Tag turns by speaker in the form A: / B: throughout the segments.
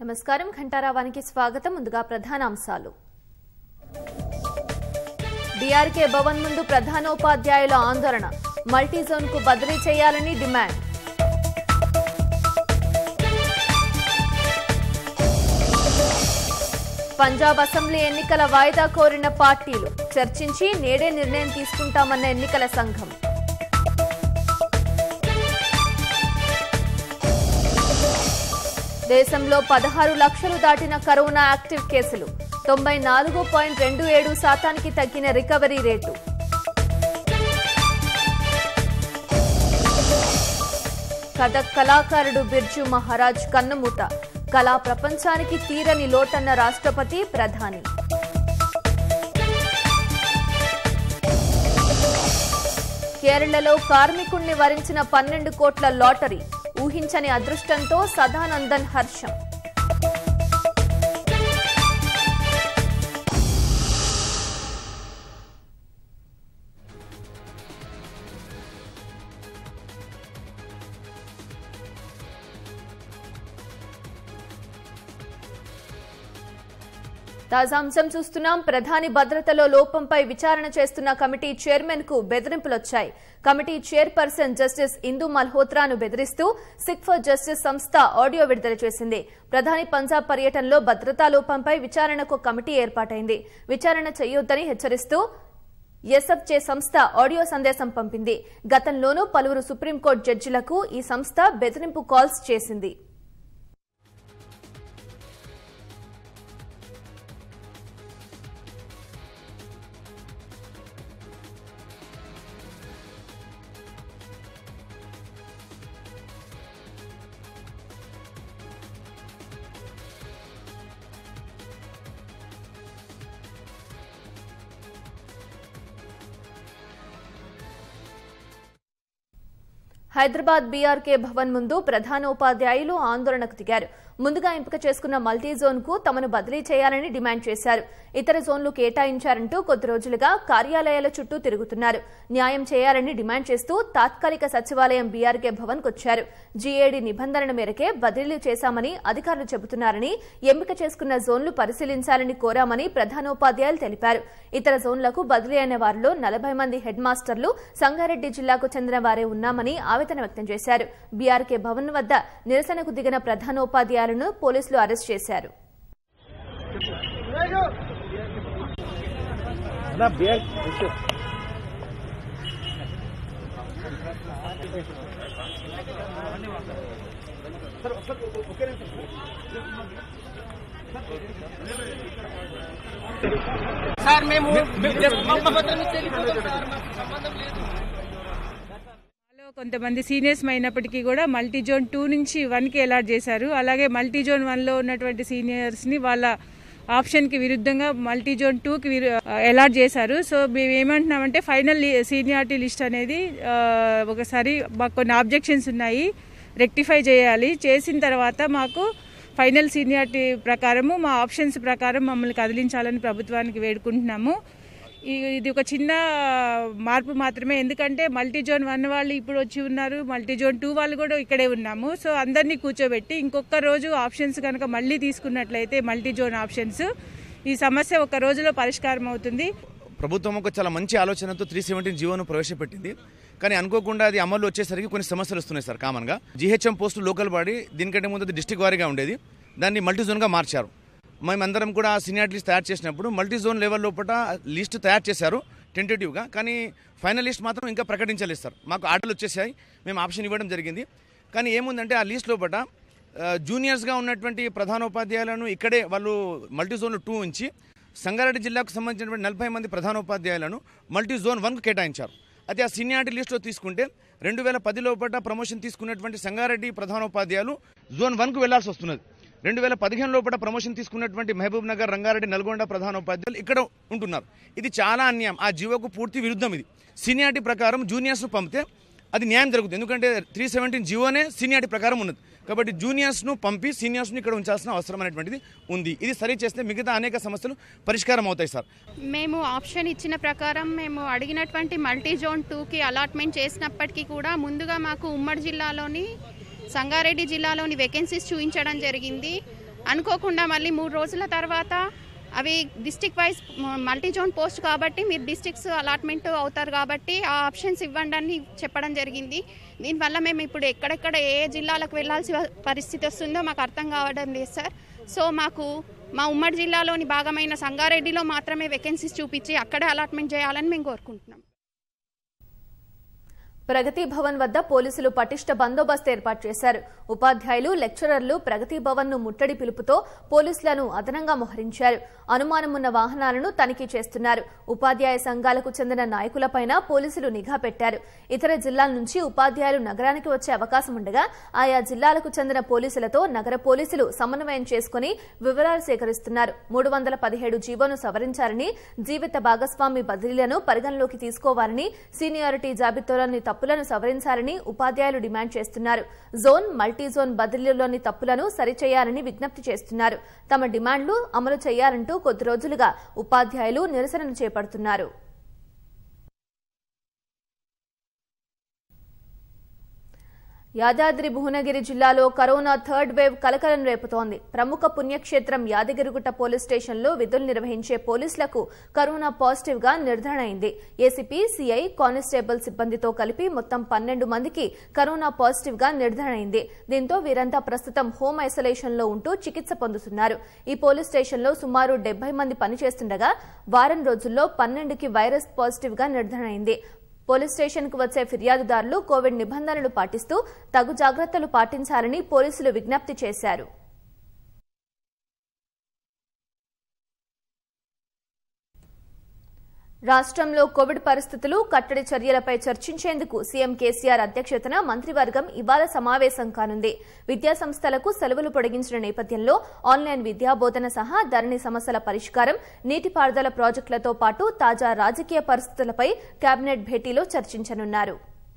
A: నమస్కారం ఘంటారావానికి స్వాగతం ముందుగా ప్రధాన అంశాలు డిఆర్కే భవన్ ముందు ప్రధానోపాధ్యాయుల ఆందోళన మల్టీ జోన్ కు బదిలీ చేయాలని డిమాండ్ పంజాబ్ అసెంబ్లీ ఎన్నికల వాయిదా కోరిన పార్టీలు చర్చించి నేడే నిర్ణయం తీసుకుంటామన్న ఎన్నికల సంఘం దేశంలో పదహారు లక్షలు దాటిన కరోనా యాక్టివ్ కేసులు తొంభై నాలుగు పాయింట్ రెండు ఏడు శాతానికి తగ్గిన రికవరీ రేటు కథక్ కళాకారుడు బిర్జు మహారాజ్ కన్నుమూత కళా ప్రపంచానికి తీరని లోటన్న రాష్ట్రపతి ప్రధాని కేరళలో కార్మికుణ్ణి వరించిన పన్నెండు కోట్ల లాటరీ ఊహించని అదృష్టంతో సదానందన్ హర్షం తాజా అంశం చూస్తున్నాం ప్రధాని భద్రతలో లోపంపై విచారణ చేస్తున్న కమిటీ చైర్మన్ కు బెదిరింపులొచ్చాయి కమిటీ చైర్పర్సన్ జస్టిస్ ఇందు మల్హోత్రాను బెదిరిస్తూ సిక్ ఫర్ జస్టిస్ సంస్థ ఆడియో విడుదల చేసింది ప్రధాని పంజాబ్ పర్యటనలో భద్రతా లోపంపై విచారణకు కమిటీ ఏర్పాటైంది విచారణ చేయొద్దని హెచ్చరిస్తూ ఎస్ఎఫ్జే సంస్థ ఆడియో సందేశం పంపింది గతంలోనూ పలువురు సుప్రీంకోర్టు జడ్జిలకు ఈ సంస్థ బెదిరింపు కాల్స్ చేసింది హైదరాబాద్ బీఆర్కే భవన్ ముందు ప్రధానోపాధ్యాయులు ఆందోళనకు దిగారు ముందుగా ఎంపిక చేసుకున్న మల్టీ జోన్ కు తమను బదిలీ చేయాలని డిమాండ్ చేశారు ఇతర జోన్లు కేటాయించారంటూ కొద్ది రోజులుగా కార్యాలయాల చుట్టూ తిరుగుతున్నారు న్యాయం చేయాలని డిమాండ్ చేస్తూ తాత్కాలిక సచివాలయం బీఆర్కే భవన్ వచ్చారు జీఏడీ నిబంధనల మేరకే బదిలీ చేశామని అధికారులు చెబుతున్నారని ఎంపిక చేసుకున్న జోన్లు పరిశీలించాలని కోరామని ప్రధానోపాధ్యాయులు తెలిపారు ఇతర జోన్లకు బదిలీ అయిన వారిలో నలభై మంది హెడ్ మాస్టర్లు సంగారెడ్డి జిల్లాకు చెందిన వారే ఉన్నామని ఆవేదన వ్యక్తం చేశారు బీఆర్కే భవన్ వద్ద నిరసనకు దిగిన ప్రధానోపాధ్యాయులను పోలీసులు అరెస్ట్ చేశారు
B: అన్నా బియర్ కూర్చో
C: సార్ మేము మమ్మల్ని నుంచి వెళ్ళిపోతాం సార్ మాకు సంబంధం లేదు
D: లో కొంతమంది సీనియర్స్ అయినప్పటికీ కూడా మల్టీ జోన్ టూ నుంచి వన్కి అలాట్ చేశారు అలాగే మల్టీ జోన్ వన్లో ఉన్నటువంటి సీనియర్స్ని వాళ్ళ ఆప్షన్కి విరుద్ధంగా మల్టీ జోన్ టూకి అలాట్ చేశారు సో మేము ఏమంటున్నామంటే ఫైనల్ సీనియారిటీ లిస్ట్ అనేది ఆ, ఒకసారి మాకు కొన్ని ఆబ్జెక్షన్స్ ఉన్నాయి రెక్టిఫై చేయాలి చేసిన తర్వాత మాకు ఫైనల్ సీనియారిటీ ప్రకారము మా ఆప్షన్స్ ప్రకారం మమ్మల్ని కదిలించాలని ప్రభుత్వానికి వేడుకుంటున్నాము ఈ- ఇది ఒక చిన్న మార్పు మాత్రమే ఎందుకంటే మల్టీ జోన్ వన్ వాళ్ళు ఇప్పుడు వచ్చి ఉన్నారు మల్టీ జోన్ టూ వాళ్ళు కూడా ఇక్కడే ఉన్నాము సో అందరినీ కూర్చోబెట్టి ఇంకొక రోజు ఆప్షన్స్ కనుక మళ్ళీ తీసుకున్నట్లయితే మల్టీ జోన్ ఆప్షన్స్ ఈ సమస్య ఒక రోజులో పరిష్కారం అవుతుంది
B: ప్రభుత్వం ఒక చాలా మంచి ఆలోచనతో త్రీ సెవెంటీన్ జీవోను ప్రవేశపెట్టింది కానీ అనుకోకుండా అది అమలు వచ్చేసరికి కొన్ని సమస్యలు వస్తున్నాయి సార్ కామన్గా జీహెచ్ఎం పోస్టు లోకల్ బాడీ దీనికంటే ముందు అది డిస్టిక్ వారీగా ఉండేది దాన్ని మల్టీ జోన్గా మార్చారు మేమందరం కూడా సీనియారిటీ లిస్ట్ తయారు చేసినప్పుడు మల్టీ జోన్ లెవెల్ లోపల లిస్ట్ తయారు చేశారు టెంటేటివ్గా కానీ ఫైనల్ లిస్ట్ మాత్రం ఇంకా ప్రకటించలేదు సార్ మాకు ఆర్డర్లు వచ్చేసాయి మేము ఆప్షన్ ఇవ్వడం జరిగింది కానీ ఏముందంటే ఆ లిస్ట్ లోపల ఆ, జూనియర్స్గా ఉన్నటువంటి ప్రధానోపాధ్యాయులను ఇక్కడే వాళ్ళు మల్టీ జోన్ టూ ఉంచి సంగారెడ్డి జిల్లాకు సంబంధించినటువంటి నలభై మంది ప్రధానోపాధ్యాయులను మల్టీ జోన్ వన్కు కేటాయించారు అయితే ఆ సీనియారిటీ లిస్టులో తీసుకుంటే రెండు వేల పది లోపల ప్రమోషన్ తీసుకున్నటువంటి సంగారెడ్డి ప్రధానోపాధ్యాయులు జోన్ వన్కు వెళ్లాల్సి వస్తున్నది రెండు వేల పదిహేను లోపల ప్రమోషన్ తీసుకున్నటువంటి మహబూబ్ నగర్ రంగారెడ్డి నల్గొండ ప్రధానోపాధ్యాయులు ఇక్కడ ఉంటున్నారు ఇది చాలా అన్యాయం ఆ జీవోకు పూర్తి విరుద్ధం ఇది సీనియారిటీ ప్రకారం జూనియర్స్ పంపితే అది న్యాయం జరుగుతుంది ఎందుకంటే త్రీ సెవెంటీన్ జీవోనే సీనియారిటీ ప్రకారం ఉన్నది కాబట్టి జూనియర్స్ను పంపి సీనియర్స్ను ఇక్కడ ఉంచాల్సిన అవసరం అనేటువంటిది ఉంది ఇది సరి చేస్తే మిగతా అనేక సమస్యలు పరిష్కారం అవుతాయి సార్
E: మేము ఆప్షన్ ఇచ్చిన ప్రకారం మేము అడిగినటువంటి మల్టీ జోన్ టూకి అలాట్మెంట్ చేసినప్పటికీ కూడా ముందుగా మాకు ఉమ్మడి జిల్లాలోని సంగారెడ్డి జిల్లాలోని వేకెన్సీస్ చూపించడం జరిగింది అనుకోకుండా మళ్ళీ మూడు రోజుల తర్వాత అవి district wise multi zone post కాబట్టి మీరు డిస్టిక్స్ అలాట్మెంట్ అవుతారు కాబట్టి ఆ ఆప్షన్స్ ఇవ్వండి అని చెప్పడం జరిగింది దీనివల్ల మేము ఇప్పుడు ఎక్కడెక్కడ ఏ జిల్లాలకు వెళ్ళాల్సిన పరిస్థితి వస్తుందో మాకు అర్థం కావడం లేదు సార్ సో మాకు మా ఉమ్మడి జిల్లాలోని భాగమైన సంగారెడ్డిలో మాత్రమే వేకెన్సీస్ చూపించి అక్కడే అలాట్మెంట్ చేయాలని మేము కోరుకుంటున్నాం
A: ప్రగతి భవన్ వద్ద పోలీసులు పటిష్ట బందోబస్తు ఏర్పాటు చేశారు ఉపాధ్యాయులు లెక్చరర్లు ప్రగతి భవన్ ను ముట్టడి పిలుపుతో పోలీసులను అదనంగా మోహరించారు అనుమానమున్న వాహనాలను తనిఖీ చేస్తున్నారు ఉపాధ్యాయ సంఘాలకు చెందిన నాయకులపైన పోలీసులు నిఘా పెట్టారు ఇతర జిల్లాల నుంచి ఉపాధ్యాయులు నగరానికి వచ్చే అవకాశం ఉండగా ఆయా జిల్లాలకు చెందిన పోలీసులతో నగర పోలీసులు సమన్వయం చేసుకుని వివరాలు సేకరిస్తున్నారు మూడు వందల పదిహేడు జీవోను సవరించాలని జీవిత భాగస్వామి బదిలీలను పరిగణలోకి తీసుకోవాలని సీనియారిటీ జాబితాలోని తప్పులను సవరించాలని ఉపాధ్యాయులు డిమాండ్ చేస్తున్నారు జోన్ మల్టీ జోన్ బదిలీలోని తప్పులను సరిచేయాలని విజ్ఞప్తి చేస్తున్నారు తమ డిమాండ్లు అమలు చేయాలంటూ కొద్ది రోజులుగా ఉపాధ్యాయులు నిరసనలు చేపడుతున్నారు యాదాద్రి భువనగిరి జిల్లాలో కరోనా థర్డ్ వేవ్ కలకలం రేపుతోంది ప్రముఖ పుణ్యక్షేత్రం యాదగిరిగుట్ట పోలీస్ స్టేషన్లో విధులు నిర్వహించే పోలీసులకు కరోనా పాజిటివ్ గా నిర్ధారణ అయింది ఏసీపీ సీఐ కానిస్టేబుల్ సిబ్బందితో కలిపి మొత్తం పన్నెండు మందికి కరోనా పాజిటివ్ గా నిర్ధారణ అయింది దీంతో వీరంతా ప్రస్తుతం హోమ్ ఐసోలేషన్ లో ఉంటూ చికిత్స పొందుతున్నారు ఈ పోలీస్ స్టేషన్లో సుమారు డెబ్బై మంది పనిచేస్తుండగా వారం రోజుల్లో పన్నెండుకి వైరస్ పాజిటివ్ గా నిర్ధారణ అయింది పోలీస్ స్టేషన్ కు వచ్చే ఫిర్యాదుదారులు కోవిడ్ నిబంధనలు పాటిస్తూ తగు జాగ్రత్తలు పాటించాలని పోలీసులు విజ్ఞప్తి చేశారు రాష్ట్రంలో కోవిడ్ పరిస్థితులు కట్టడి చర్యలపై చర్చించేందుకు సీఎం కేసీఆర్ అధ్యక్షతన మంత్రివర్గం ఇవాళ సమావేశం కానుంది విద్యాసంస్థలకు సెలవులు పొడిగించిన నేపథ్యంలో ఆన్లైన్ విద్యాబోధన సహా ధరణి సమస్యల పరిష్కారం నీటిపారుదల ప్రాజెక్టులతో పాటు తాజా రాజకీయ పరిస్థితులపై కేబినెట్ భేటీలో చర్చించనున్నారు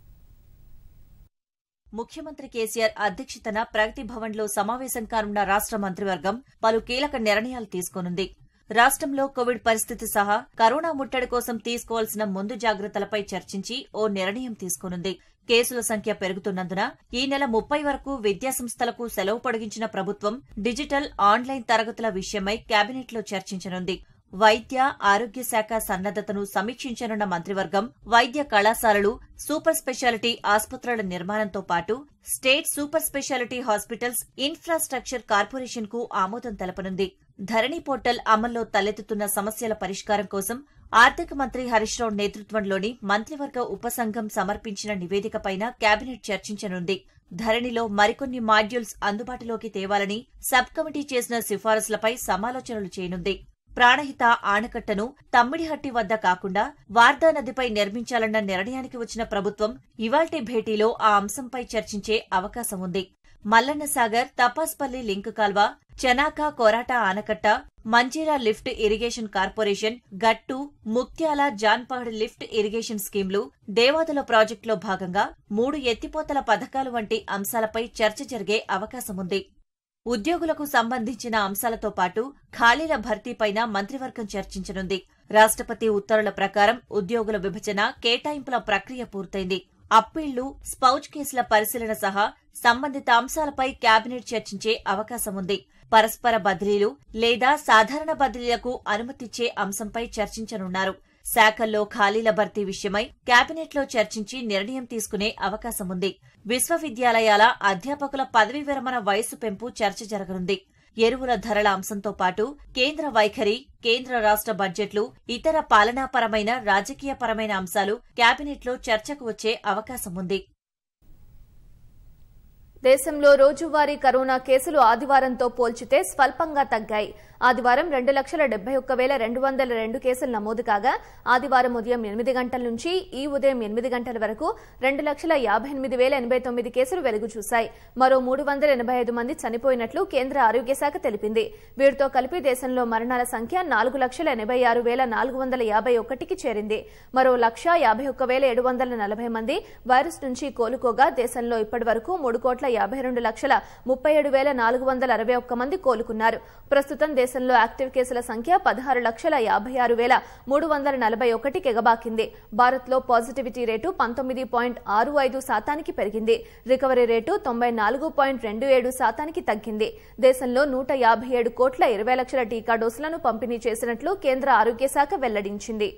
F: ముఖ్యమంత్రి కేసీఆర్ అధ్యక్షతన ప్రగతి భవన్లో సమావేశం కానున్న రాష్ట్ర మంత్రివర్గం పలు కీలక నిర్ణయాలు తీసుకోనుంది రాష్ట్రంలో కోవిడ్ పరిస్థితి సహా కరోనా ముట్టడి కోసం తీసుకోవాల్సిన ముందు జాగ్రత్తలపై చర్చించి ఓ నిర్ణయం తీసుకోనుంది కేసుల సంఖ్య పెరుగుతున్నందున ఈ నెల ముప్పై వరకు విద్యాసంస్థలకు సెలవు పొడిగించిన ప్రభుత్వం డిజిటల్ ఆన్లైన్ తరగతుల విషయమై కేబినెట్లో చర్చించనుంది వైద్య ఆరోగ్య శాఖ సన్నద్దతను సమీక్షించనున్న మంత్రివర్గం వైద్య కళాశాలలు సూపర్ స్పెషాలిటీ ఆసుపత్రుల నిర్మాణంతో పాటు state super speciality hospitals infrastructure corporation కు ఆమోదం తెలపనుంది ధరణి పోర్టల్ అమల్లో తలెత్తుతున్న సమస్యల పరిష్కారం కోసం ఆర్థిక మంత్రి హరీష్ రావు నేతృత్వంలోని మంత్రివర్గ ఉపసంఘం సమర్పించిన నివేదికపైన కేబినెట్ చర్చించనుంది ధరణిలో మరికొన్ని మాడ్యూల్స్ అందుబాటులోకి తేవాలని సబ్ కమిటీ చేసిన సిఫారసులపై సమాలోచనలు చేయనుంది ప్రాణహిత ఆనకట్టను తమ్మిడిహట్టి వద్ద కాకుండా వార్దా నదిపై నిర్మించాలన్న నిర్ణయానికి వచ్చిన ప్రభుత్వం ఇవాల్టి భేటీలో ఆ అంశంపై చర్చించే అవకాశం ఉంది మల్లన్న సాగర్ తపాస్పల్లి లింక్ కాల్వ చనాక కొరాటా ఆనకట్ట Manjira lift irrigation corporation Gattu Muktyala Janpad lift irrigation స్కీంలు దేవాదుల ప్రాజెక్టులో భాగంగా మూడు ఎత్తిపోతల పథకాలు వంటి అంశాలపై చర్చ జరిగే అవకాశముంది ఉద్యోగులకు సంబంధించిన అంశాలతో పాటు ఖాళీల భర్తీపైన మంత్రివర్గం చర్చించనుంది రాష్ట్రపతి ఉత్తర్వుల ప్రకారం ఉద్యోగుల విభజన కేటాయింపుల ప్రక్రియ పూర్తయింది అప్పీళ్లు స్పౌచ్ కేసుల పరిశీలన సహా సంబంధిత అంశాలపై కేబినెట్ చర్చించే అవకాశముంది పరస్పర బదిలీలు లేదా సాధారణ బదిలీలకు అనుమతిచ్చే అంశంపై చర్చించనున్నారు శాఖల్లో ఖాళీల భర్తీ విషయమై కేబినెట్లో చర్చించి నిర్ణయం తీసుకునే అవకాశముంది విశ్వవిద్యాలయాల అధ్యాపకుల పదవీ విరమణ వయస్సు పెంపు చర్చ జరగనుంది ఎరువుల ధరల అంశంతో పాటు కేంద్ర వైఖరి కేంద్ర రాష్ట్ర బడ్జెట్లు ఇతర పాలనాపరమైన రాజకీయపరమైన అంశాలు కేబినెట్లో చర్చకు వచ్చే అవకాశముంది
A: దేశంలో రోజువారీ కరోనా కేసులు ఆదివారంతో పోల్చితే స్వల్పంగా తగ్గాయి ఆదివారం రెండు లక్షల డెబ్బై ఒక్క వేల రెండు వందల రెండు కేసులు నమోదు కాగా ఆదివారం ఉదయం ఎనిమిది గంటల నుంచి ఈ ఉదయం ఎనిమిది గంటల వరకు రెండు లక్షల యాభై ఎనిమిది వేల ఎనభై తొమ్మిది కేసులు వెలుగు చూశాయి మరో మూడు వందల ఎనభై ఐదు మంది చనిపోయినట్లు కేంద్ర ఆరోగ్య శాఖ తెలిపింది వీటితో కలిపి దేశంలో మరణాల సంఖ్య నాలుగు లక్షల ఎనభై ఆరు వేల నాలుగు వందల యాభై ఒకటికి చేరింది మరో లక్ష యాభై ఒక్క వేల ఏడు వందల నలభై మంది వైరస్ నుంచి కోలుకోగా దేశంలో ఇప్పటి వరకు మూడు కోట్ల కోట్ల యాభై రెండు లక్షల ముప్పై ఏడు వేల నాలుగు వందల అరవై ఒక్క మంది కోలుకున్నారు ప్రస్తుతం దేశంలో యాక్టివ్ కేసుల సంఖ్య పదహారు లక్షల యాభై ఆరు వేల మూడు వందల నలభై ఒకటికి ఎగబాకింది భారత్లో పాజిటివిటీ రేటు పంతొమ్మిది పాయింట్ ఆరు ఐదు శాతానికి పెరిగింది రికవరీ రేటు తొంభై నాలుగు పాయింట్ రెండు ఏడు శాతానికి తగ్గింది దేశంలో నూట యాభై ఏడు కోట్ల ఇరవై లక్షల టీకా డోసులను పంపిణీ చేసినట్లు కేంద్ర ఆరోగ్య శాఖ వెల్లడించింది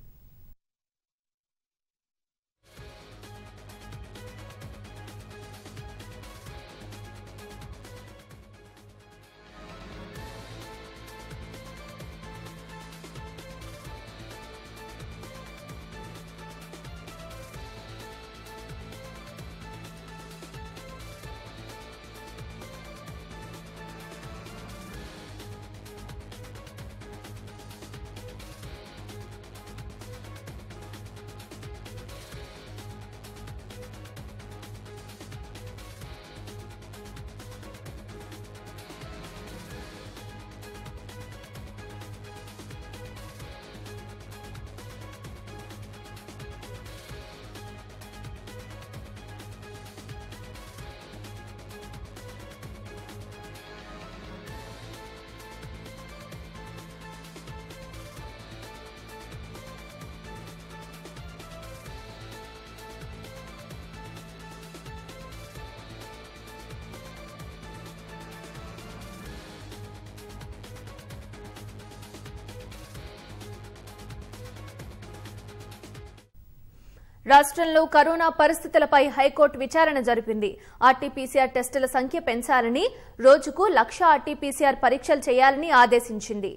A: రాష్ట్రంలో కరోనా పరిస్థితులపై హైకోర్టు విచారణ జరిపింది ఆర్టీపీసీఆర్ టెస్టుల సంఖ్య పెంచాలని రోజుకు లక్ష ఆర్టీపీసీఆర్ పరీక్షలు చేయాలని ఆదేశించింది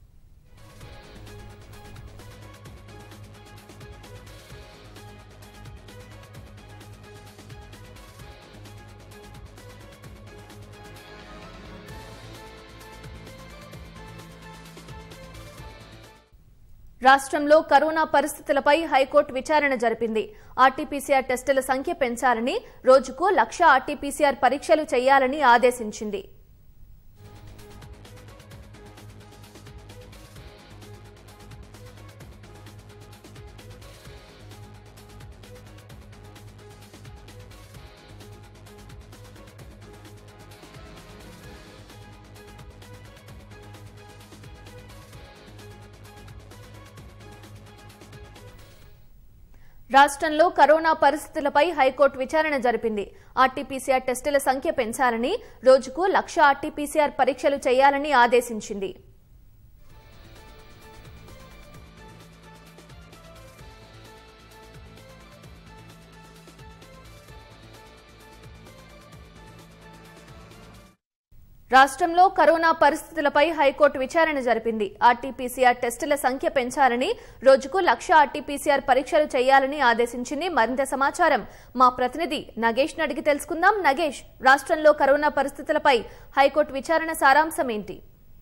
A: రాష్ట్రంలో కరోనా పరిస్థితులపై హైకోర్టు విచారణ జరిపింది ఆర్టీపీసీఆర్ టెస్టుల సంఖ్య పెంచాలని రోజుకు లక్ష ఆర్టీపీసీఆర్ పరీక్షలు చేయాలని ఆదేశించింది రాష్ట్రంలో కరోనా పరిస్థితులపై హైకోర్టు విచారణ జరిపింది ఆర్టీపీసీఆర్ టెస్టుల సంఖ్య పెంచాలని రోజుకు లక్ష ఆర్టీపీసీఆర్ పరీక్షలు చేయాలని ఆదేశించింది రాష్ట్రంలో కరోనా పరిస్థితులపై హైకోర్టు విచారణ జరిపింది ఆర్టీపీసీఆర్ టెస్టుల సంఖ్య పెంచాలని రోజుకు లక్ష ఆర్టీపీసీఆర్ పరీక్షలు చేయాలని ఆదేశించింది మరింత సమాచారం మా ప్రతినిధి నగేష్ అడిగి తెలుసుకుందాం నగేష్ రాష్ట్రంలో కరోనా పరిస్థితులపై హైకోర్టు విచారణ సారాంశం ఏంటి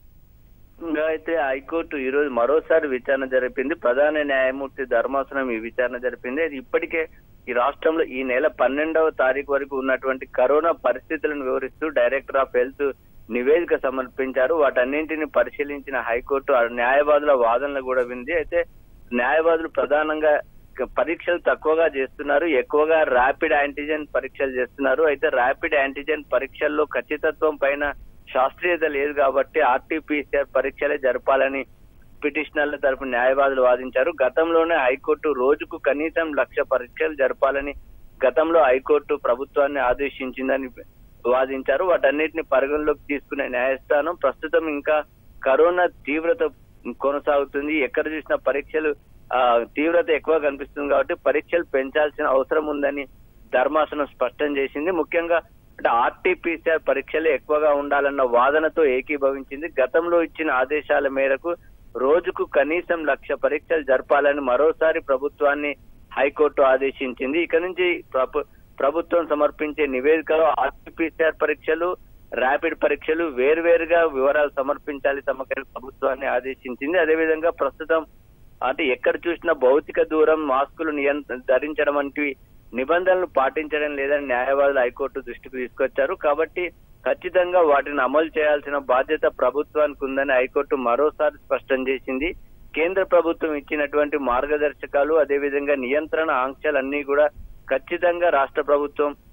G: ఇంకా అయితే హైకోర్టు ఈ రోజు మరోసారి విచారణ జరిపింది ప్రధాన న్యాయమూర్తి ధర్మాసనం ఈ విచారణ జరిపింది అది ఇప్పటికే ఈ రాష్ట్రంలో ఈ నెల పన్నెండవ తారీఖు వరకు ఉన్నటువంటి కరోనా పరిస్థితులను వివరిస్తూ డైరెక్టర్ ఆఫ్ హెల్త్ నివేదిక సమర్పించారు వాటన్నింటిని పరిశీలించిన హైకోర్టు ఆ న్యాయవాదుల వాదనలు కూడా వింది అయితే న్యాయవాదులు ప్రధానంగా పరీక్షలు తక్కువగా చేస్తున్నారు ఎక్కువగా ర్యాపిడ్ యాంటీజెన్ పరీక్షలు చేస్తున్నారు అయితే ర్యాపిడ్ యాంటీజెన్ పరీక్షల్లో ఖచ్చితత్వం పైన శాస్త్రీయత లేదు కాబట్టి ఆర్టీపీసీఆర్ పరీక్షలే జరపాలని పిటిషనర్ల తరపు న్యాయవాదులు వాదించారు గతంలోనే హైకోర్టు రోజుకు కనీసం లక్ష పరీక్షలు జరపాలని గతంలో హైకోర్టు ప్రభుత్వాన్ని ఆదేశించిందని వాదించారు వాటన్నిటిని పరిగణలోకి తీసుకునే న్యాయస్థానం ప్రస్తుతం ఇంకా కరోనా తీవ్రత కొనసాగుతుంది ఎక్కడ చూసిన పరీక్షలు ఆ, తీవ్రత ఎక్కువ కనిపిస్తుంది కాబట్టి పరీక్షలు పెంచాల్సిన అవసరం ఉందని ధర్మాసనం స్పష్టం చేసింది ముఖ్యంగా అంటే ఆర్టీపీసీఆర్ పరీక్షలు ఎక్కువగా ఉండాలన్న వాదనతో ఏకీభవించింది గతంలో ఇచ్చిన ఆదేశాల మేరకు రోజుకు కనీసం లక్ష పరీక్షలు జరపాలని మరోసారి ప్రభుత్వాన్ని హైకోర్టు ఆదేశించింది ఇక నుంచి ప్రభు- ప్రభుత్వం సమర్పించే నివేదికలో ఆర్టీపీసీఆర్ పరీక్షలు ర్యాపిడ్ పరీక్షలు వేర్వేరుగా వివరాలు సమర్పించాలి తమకు ప్రభుత్వాన్ని ఆదేశించింది అదేవిధంగా ప్రస్తుతం అంటే ఎక్కడ చూసినా భౌతిక దూరం మాస్కులు నియంత్ర ధరించడం వంటివి నిబంధనలు పాటించడం లేదని న్యాయవాదులు హైకోర్టు దృష్టికి తీసుకొచ్చారు కాబట్టి ఖచ్చితంగా వాటిని అమలు చేయాల్సిన బాధ్యత ప్రభుత్వానికి ఉందని హైకోర్టు మరోసారి స్పష్టం చేసింది కేంద్ర ప్రభుత్వం ఇచ్చినటువంటి మార్గదర్శకాలు అదేవిధంగా నియంత్రణ ఆంక్షలన్నీ కూడా ఖచ్చితంగా రాష్ట్ర ప్రభుత్వం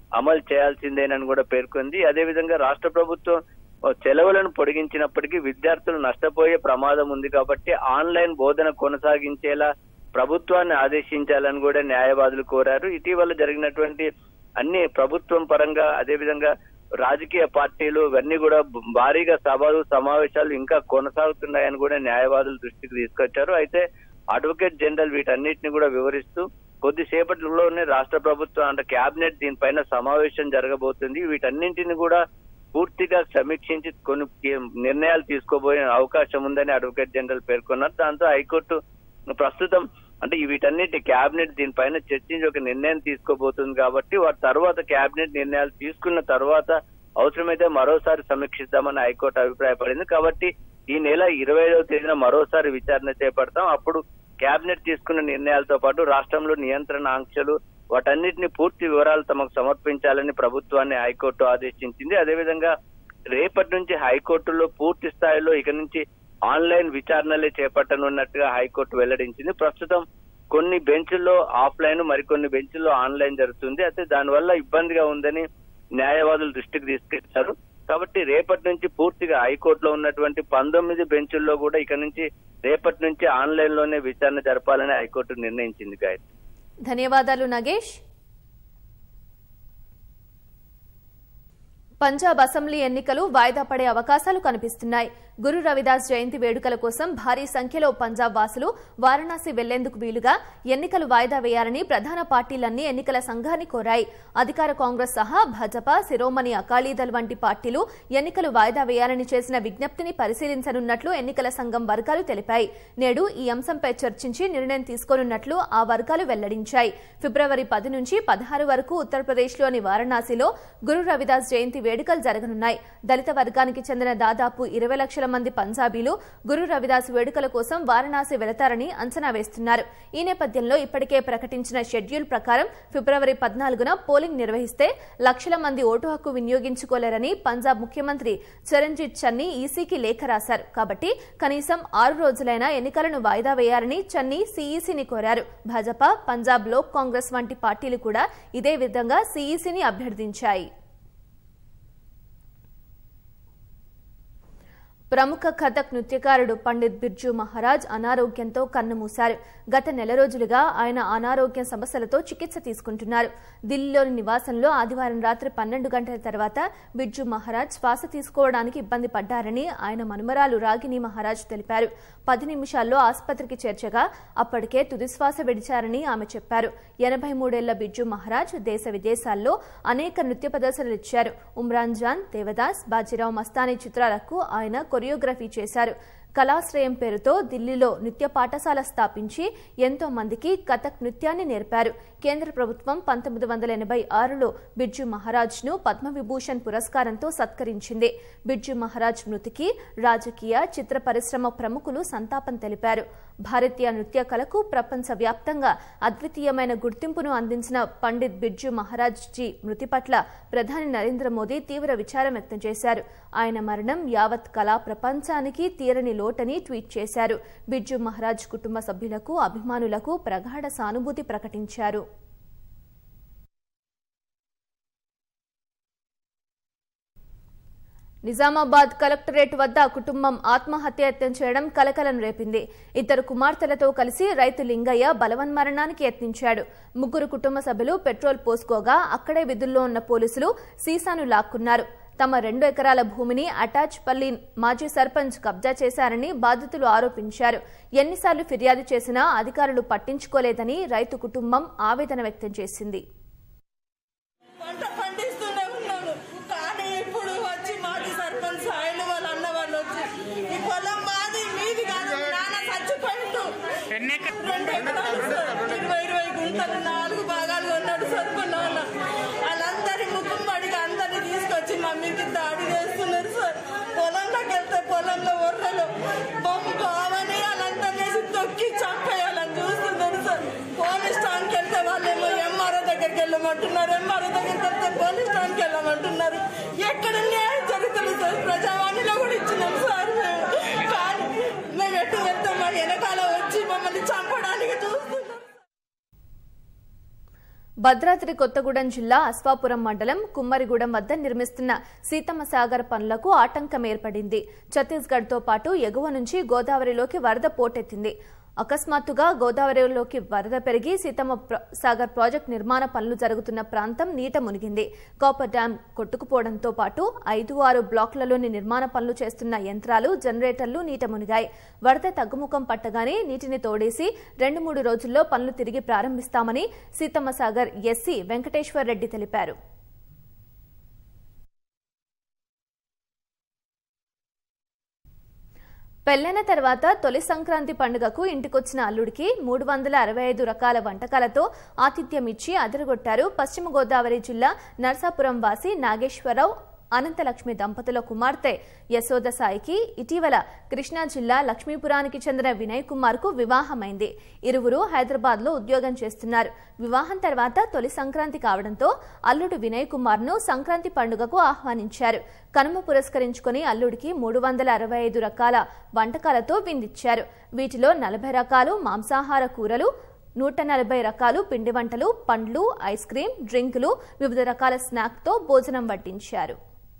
G: అమలు చేయాల్సిందేనని కూడా పేర్కొంది అదేవిధంగా రాష్ట్ర ప్రభుత్వం సెలవులను పొడిగించినప్పటికీ విద్యార్థులు నష్టపోయే ప్రమాదం ఉంది కాబట్టి ఆన్లైన్ బోధన కొనసాగించేలా ప్రభుత్వాన్ని ఆదేశించాలని కూడా న్యాయవాదులు కోరారు ఇటీవల జరిగినటువంటి అన్ని ప్రభుత్వం పరంగా అదేవిధంగా రాజకీయ పార్టీలు ఇవన్నీ కూడా భారీగా సభలు సమావేశాలు ఇంకా కొనసాగుతున్నాయని కూడా న్యాయవాదుల దృష్టికి తీసుకొచ్చారు అయితే అడ్వకేట్ జనరల్ వీటన్నిటిని కూడా వివరిస్తూ కొద్దిసేపటిలోనే రాష్ట్ర ప్రభుత్వం అంటే కేబినెట్ దీనిపైన సమావేశం జరగబోతుంది వీటన్నింటిని కూడా పూర్తిగా సమీక్షించి కొన్ని నిర్ణయాలు తీసుకోబోయే అవకాశం ఉందని అడ్వకేట్ జనరల్ పేర్కొన్నారు దాంతో హైకోర్టు ప్రస్తుతం అంటే వీటన్నిటి కేబినెట్ దీనిపైన చర్చించి ఒక నిర్ణయం తీసుకోబోతుంది కాబట్టి వారి తర్వాత కేబినెట్ నిర్ణయాలు తీసుకున్న తర్వాత అవసరమైతే మరోసారి సమీక్షిద్దామని హైకోర్టు అభిప్రాయపడింది కాబట్టి ఈ నెల ఇరవై ఐదవ తేదీన మరోసారి విచారణ చేపడతాం అప్పుడు కేబినెట్ తీసుకున్న నిర్ణయాలతో పాటు రాష్ట్రంలో నియంత్రణ ఆంక్షలు వాటన్నిటిని పూర్తి వివరాలు తమకు సమర్పించాలని ప్రభుత్వాన్ని హైకోర్టు ఆదేశించింది అదేవిధంగా రేపటి నుంచి హైకోర్టులో పూర్తి స్థాయిలో ఇక నుంచి ఆన్లైన్ విచారణలే చేపట్టనున్నట్టుగా హైకోర్టు వెల్లడించింది ప్రస్తుతం కొన్ని బెంచ్ల్లో ఆఫ్లైన్ మరికొన్ని బెంచ్ల్లో ఆన్లైన్ జరుగుతుంది అయితే దానివల్ల ఇబ్బందిగా ఉందని న్యాయవాదులు దృష్టికి తీసుకొచ్చారు కాబట్టి రేపటి నుంచి పూర్తిగా హైకోర్టులో ఉన్నటువంటి పంతొమ్మిది బెంచుల్లో కూడా ఇక నుంచి రేపటి నుంచి ఆన్లైన్ లోనే విచారణ జరపాలని హైకోర్టు నిర్ణయించింది గాయత్రి
A: ధన్యవాదాలు నగేష్ పంజాబ్ అసెంబ్లీ ఎన్నికలు వాయిదా పడే అవకాశాలు కనిపిస్తున్నాయి గురు రవిదాస్ జయంతి వేడుకల కోసం భారీ సంఖ్యలో పంజాబ్ వాసులు వారణాసి వెళ్లేందుకు వీలుగా ఎన్నికలు వాయిదా వేయాలని ప్రధాన పార్టీలన్నీ ఎన్నికల సంఘాన్ని కోరాయి అధికార కాంగ్రెస్ సహా భాజపా శిరోమణి అకాలీదళ్ వంటి పార్టీలు ఎన్నికలు వాయిదా వేయాలని చేసిన విజ్ఞప్తిని పరిశీలించనున్నట్లు ఎన్నికల సంఘం వర్గాలు తెలిపాయి నేడు ఈ అంశంపై చర్చించి నిర్ణయం తీసుకోనున్నట్లు ఆ వర్గాలు వెల్లడించాయి ఫిబ్రవరి పది నుంచి పదహారు వరకు ఉత్తరప్రదేశ్లోని వారణాసిలో గురు రవిదాస్ జయంతి వేడుకలు జరగనున్నాయి దళిత వర్గానికి చెందిన దాదాపు ఇరవై లక్షల మంది పంజాబీలు గురు రవిదాస్ వేడుకల కోసం వారణాసి వెళతారని అంచనా వేస్తున్నారు ఈ నేపథ్యంలో ఇప్పటికే ప్రకటించిన షెడ్యూల్ ప్రకారం ఫిబ్రవరి పద్నాలుగున పోలింగ్ నిర్వహిస్తే లక్షల మంది ఓటు హక్కు వినియోగించుకోలేరని పంజాబ్ ముఖ్యమంత్రి చరణ్జీత్ చన్నీ ఈసీకి లేఖ రాశారు కాబట్టి కనీసం ఆరు రోజులైనా ఎన్నికలను వాయిదా వేయాలని చన్నీ సీఈసీని కోరారు భాజపా పంజాబ్ లోక్ కాంగ్రెస్ వంటి పార్టీలు కూడా ఇదే విధంగా సీఈసీని అభ్యర్థించాయి ప్రముఖ కథక్ నృత్యకారుడు పండిత్ బిర్జు మహారాజ్ అనారోగ్యంతో కన్నుమూశారు గత నెల రోజులుగా ఆయన అనారోగ్య సమస్యలతో చికిత్స తీసుకుంటున్నారు ఢిల్లీలోని నివాసంలో ఆదివారం రాత్రి పన్నెండు గంటల తర్వాత బిర్జు మహారాజ్ శ్వాస తీసుకోవడానికి ఇబ్బంది పడ్డారని ఆయన మనుమరాలు రాగిని మహారాజ్ తెలిపారు పది నిమిషాల్లో ఆసుపత్రికి చేర్చగా అప్పటికే తుదిశ్వాస విడిచారని ఆమె చెప్పారు ఎనభై మూడేళ్ల బిర్జు మహారాజ్ దేశ విదేశాల్లో అనేక నృత్య ప్రదర్శనలు ఇచ్చారు ఉమ్రాన్ జాన్ దేవదాస్ బాజీరావు మస్తానీ చిత్రాలకు ఆయన కొరియోగ్రఫీ చేశారు కళాశ్రయం పేరుతో ఢిల్లీలో నృత్య పాఠశాల స్థాపించి ఎంతో మందికి కథక్ నృత్యాన్ని నేర్పారు కేంద్ర ప్రభుత్వం పంతొమ్మిది వందల ఎనభై ఆరులో బిర్జు మహారాజ్ను పద్మవిభూషణ్ పురస్కారంతో సత్కరించింది బిర్జు మహారాజ్ మృతికి రాజకీయ చిత్ర పరిశ్రమ ప్రముఖులు సంతాపం తెలిపారు భారతీయ నృత్య కళకు ప్రపంచవ్యాప్తంగా అద్వితీయమైన గుర్తింపును అందించిన పండిత్ బిర్జు మహారాజ్ జీ మృతి పట్ల ప్రధాని నరేంద్ర మోదీ తీవ్ర విచారం వ్యక్తం చేశారు ఆయన మరణం యావత్ కళా ప్రపంచానికి తీరని లోటని ట్వీట్ చేశారు బిర్జు మహారాజ్ కుటుంబ సభ్యులకు అభిమానులకు ప్రగాఢ సానుభూతి ప్రకటించారు నిజామాబాద్ కలెక్టరేట్ వద్ద కుటుంబం ఆత్మహత్యయత్నం చేయడం కలకలం రేపింది ఇద్దరు కుమార్తెలతో కలిసి రైతు లింగయ్య బలవన్మరణానికి యత్నించాడు ముగ్గురు కుటుంబ సభ్యులు పెట్రోల్ పోసుకోగా అక్కడే విధుల్లో ఉన్న పోలీసులు సీసాను లాక్కున్నారు తమ రెండు ఎకరాల భూమిని అటాచ్ పల్లి మాజీ సర్పంచ్ కబ్జా చేశారని బాధితులు ఆరోపించారు ఎన్నిసార్లు ఫిర్యాదు చేసినా అధికారులు పట్టించుకోలేదని రైతు కుటుంబం ఆవేదన వ్యక్తం చేసింది
H: పంట పండిస్తూనే ఉన్నాను కానీ ఇప్పుడు వచ్చి మాజీ సర్పంచ్ సాయిలు వాళ్ళ అన్న వాళ్ళు వచ్చి ఈ పొలం మాది మీది కాదు మీ నాన్న చచ్చిపోయిండు రెండు ఎకరాలు సార్. ఇరవై ఇరవై గుంటలు నాలుగు భాగాలు ఉన్నాడు సార్ మా నాన్న వాళ్ళందరి ముఖం పడిగా అందరిని తీసుకొచ్చి మా మీదకి దాడి చేస్తున్నారు సార్ పొలంలోకి వెళ్తే పొలంలో ఒర్రలు బొమ్మ బావని వాళ్ళంతా చేసి తొక్కి చంపేయాలని చూస్తున్నారు సార్ పోలీస్ స్టాండ్కి వెళ్తే వాళ్ళేమో ఎంఆర్ఓ దగ్గరికి వెళ్ళమంటున్నారు ఎంఆర్ఓ దగ్గరికి వెళ్తే పోలీస్ స్టాండ్కి వెళ్ళమంటున్నారు ఎక్కడ న్యాయం జరుగుతుంది సార్ ప్రజావాణిలో కూడా ఇచ్చినాం సార్ మేము కానీ మేము ఎటు వెళ్తాం మా వెనకాల వచ్చి మమ్మల్ని చంపడానికి చూస్తున్నాం
A: భద్రాద్రి కొత్తగూడెం జిల్లా అశ్వాపురం మండలం కుమ్మరిగూడెం వద్ద నిర్మిస్తున్న సీతమ్మ సాగర్ పనులకు ఆటంకం ఏర్పడింది ఛత్తీస్గఢ్తో పాటు ఎగువ నుంచి గోదావరిలోకి వరద పోటెత్తింది అకస్మాత్తుగా గోదావరిలోకి వరద పెరిగి సీతమ్మ ప్ర- సాగర్ ప్రాజెక్టు నిర్మాణ పనులు జరుగుతున్న ప్రాంతం నీట మునిగింది కాపర్ డ్యాం కొట్టుకుపోవడంతో పాటు ఐదు ఆరు బ్లాకులలోని నిర్మాణ పనులు చేస్తున్న యంత్రాలు జనరేటర్లు నీట మునిగాయి వరద తగ్గుముఖం పట్టగానే నీటిని తోడేసి రెండు మూడు రోజుల్లో పనులు తిరిగి ప్రారంభిస్తామని సీతమ్మ సాగర్ ఎస్సీ వెంకటేశ్వర్ రెడ్డి తెలిపారు పెళ్లైన తర్వాత తొలి సంక్రాంతి పండుగకు ఇంటికొచ్చిన అల్లుడికి మూడు వందల అరవై ఐదు రకాల వంటకాలతో ఆతిథ్యం ఇచ్చి అదరగొట్టారు పశ్చిమ గోదావరి జిల్లా నర్సాపురం వాసి నాగేశ్వరరావు అనంతలక్ష్మి దంపతుల కుమార్తె యశోద సాయికి ఇటీవల కృష్ణా జిల్లా లక్ష్మీపురానికి చెందిన వినయ్ కుమార్ కు వివాహమైంది ఇరువురు హైదరాబాద్ లో ఉద్యోగం చేస్తున్నారు వివాహం తర్వాత తొలి సంక్రాంతి కావడంతో అల్లుడు వినయ్ కుమార్ ను సంక్రాంతి పండుగకు ఆహ్వానించారు కనుమ పురస్కరించుకుని అల్లుడికి మూడు వందల అరవై ఐదు రకాల వంటకాలతో విందిచ్చారు వీటిలో నలభై రకాలు మాంసాహార కూరలు నూట నలభై రకాలు పిండి వంటలు పండ్లు ఐస్ క్రీం డ్రింకులు వివిధ రకాల స్నాక్తో భోజనం వడ్డించారు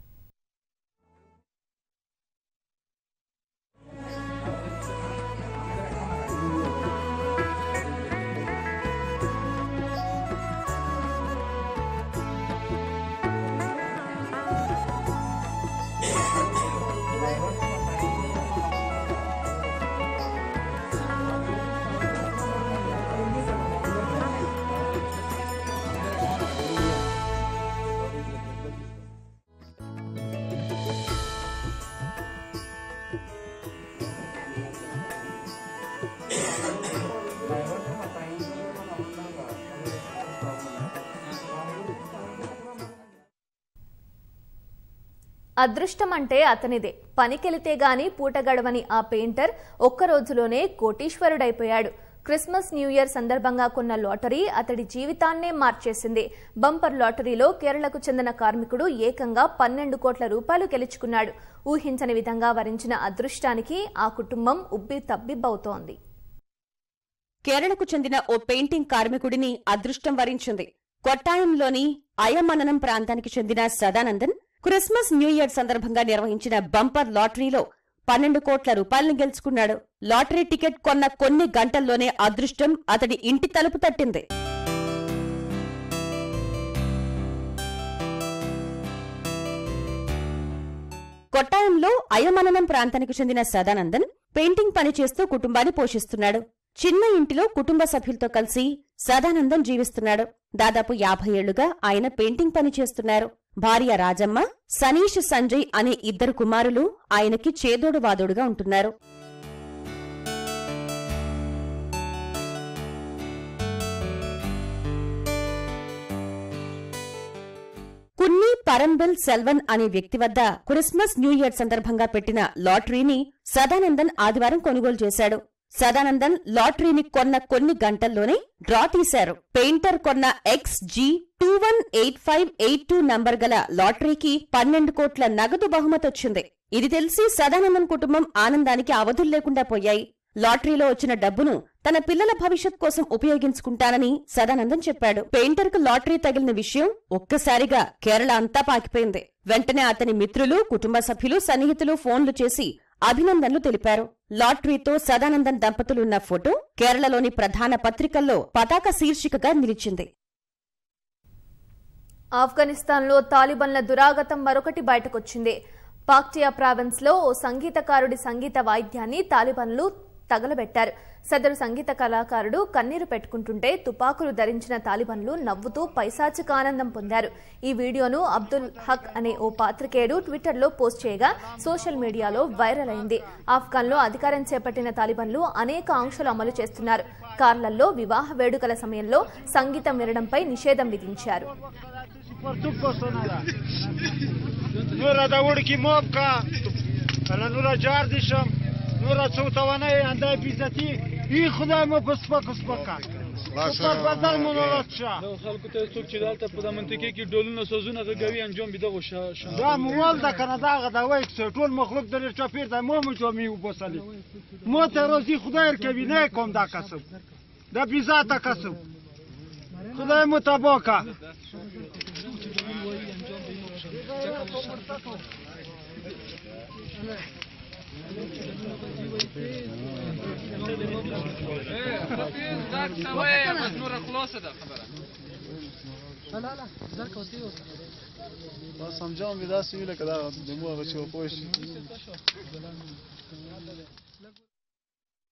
A: అదృష్టం అంటే అతనిదే పనికెళితే గాని పూట గడవని ఆ పెయింటర్ ఒక్క రోజులోనే కోటీశ్వరుడైపోయాడు క్రిస్మస్ న్యూ ఇయర్ సందర్భంగా కొన్న లాటరీ అతడి జీవితాన్నే మార్చేసింది బంపర్ లాటరీలో కేరళకు చెందిన కార్మికుడు ఏకంగా పన్నెండు కోట్ల రూపాయలు గెలుచుకున్నాడు ఊహించని విధంగా వరించిన అదృష్టానికి ఆ కుటుంబం ఉబ్బి తబ్బిబ్బవుతోంది
I: కేరళకు చెందిన ఓ పెయింటింగ్ కార్మికుడిని అదృష్టం వరించింది కొట్టాయంలోని అయమననం ప్రాంతానికి చెందిన సదానందన్ క్రిస్మస్ న్యూ ఇయర్ సందర్భంగా నిర్వహించిన బంపర్ లాటరీలో పన్నెండు కోట్ల రూపాయలను గెలుచుకున్నాడు లాటరీ టికెట్ కొన్న కొన్ని గంటల్లోనే అదృష్టం అతడి ఇంటి తలుపు తట్టింది కొట్టాయంలో అయమననం ప్రాంతానికి చెందిన సదానందన్ పెయింటింగ్ పని చేస్తూ కుటుంబాన్ని పోషిస్తున్నాడు చిన్న ఇంటిలో కుటుంబ సభ్యులతో కలిసి సదానందన్ జీవిస్తున్నాడు దాదాపు యాభై ఏళ్లుగా ఆయన పెయింటింగ్ పని చేస్తున్నారు భార్య రాజమ్మ సనీష్ సంజయ్ అనే ఇద్దరు కుమారులు ఆయనకి చేదోడు వాదోడుగా ఉంటున్నారు కున్ని పరంబిల్ సెల్వన్ అనే వ్యక్తి వద్ద క్రిస్మస్ న్యూ ఇయర్ సందర్భంగా పెట్టిన లాటరీని సదానందన్ ఆదివారం కొనుగోలు చేశాడు సదానందన్ లాటరీని కొన్న కొన్ని గంటల్లోనే డ్రా తీశారు పెయింటర్ కొన్న X G two one eight five eight two number గల లాటరీకి పన్నెండు కోట్ల నగదు బహుమతి వచ్చింది ఇది తెలిసి సదానందన్ కుటుంబం ఆనందానికి అవధులు లేకుండా పోయాయి లాటరీలో వచ్చిన డబ్బును తన పిల్లల భవిష్యత్ కోసం ఉపయోగించుకుంటానని సదానందన్ చెప్పాడు పెయింటర్ కు లాటరీ తగిలిన విషయం ఒక్కసారిగా కేరళ అంతా పాకిపోయింది వెంటనే అతని మిత్రులు కుటుంబ సభ్యులు సన్నిహితులు ఫోన్లు చేసి అభినందనలు తెలిపారు లాటరీతో సదానందన్ దంపతులున్న ఫోటో కేరళలోని ప్రధాన పత్రికల్లో పతాక శీర్షికగా నిలిచింది
A: ఆఫ్ఘనిస్తాన్లో తాలిబన్ల దురాగతం మరొకటి బయటకొచ్చింది పాక్టియా ప్రావిన్స్ లో ఓ సంగీతకారుడి సంగీత వాయిద్యాన్ని తాలిబన్లు తగలబెట్టారు సదరు సంగీత కళాకారుడు కన్నీరు పెట్టుకుంటుంటే తుపాకులు ధరించిన తాలిబన్లు నవ్వుతూ పైశాచిక ఆనందం పొందారు ఈ వీడియోను అబ్దుల్ హక్ అనే ఓ పాత్రికేయుడు ట్విట్టర్లో పోస్ట్ చేయగా సోషల్ మీడియాలో వైరల్ అయింది ఆఫ్ఘన్లో అధికారం చేపట్టిన తాలిబన్లు అనేక ఆంక్షలు అమలు చేస్తున్నారు కార్లల్లో వివాహ వేడుకల సమయంలో సంగీతం వినడంపై నిషేధం విధించారు
J: نورا داوړ کی موبکا انا نورا جار دیشم نورا څوتوانه انده بیزتی ای خدای مو په سپک سپکا سپک بدل مو نورا چا
K: خلکو ته څوک چې دلته په د منطقې کې ډولونه سوزونه غږوي انجام بده غو
J: دا مول دا کنه دا غدا وای چې ټول مخلوق در چاپیر دا مو مو جو می وبسلی مو ته روزي خدای کوي نه کوم دا کسب دا بیزاته کسب خدای متباکا
K: بس انجام به دست میده که در دمو هغه چې وپوش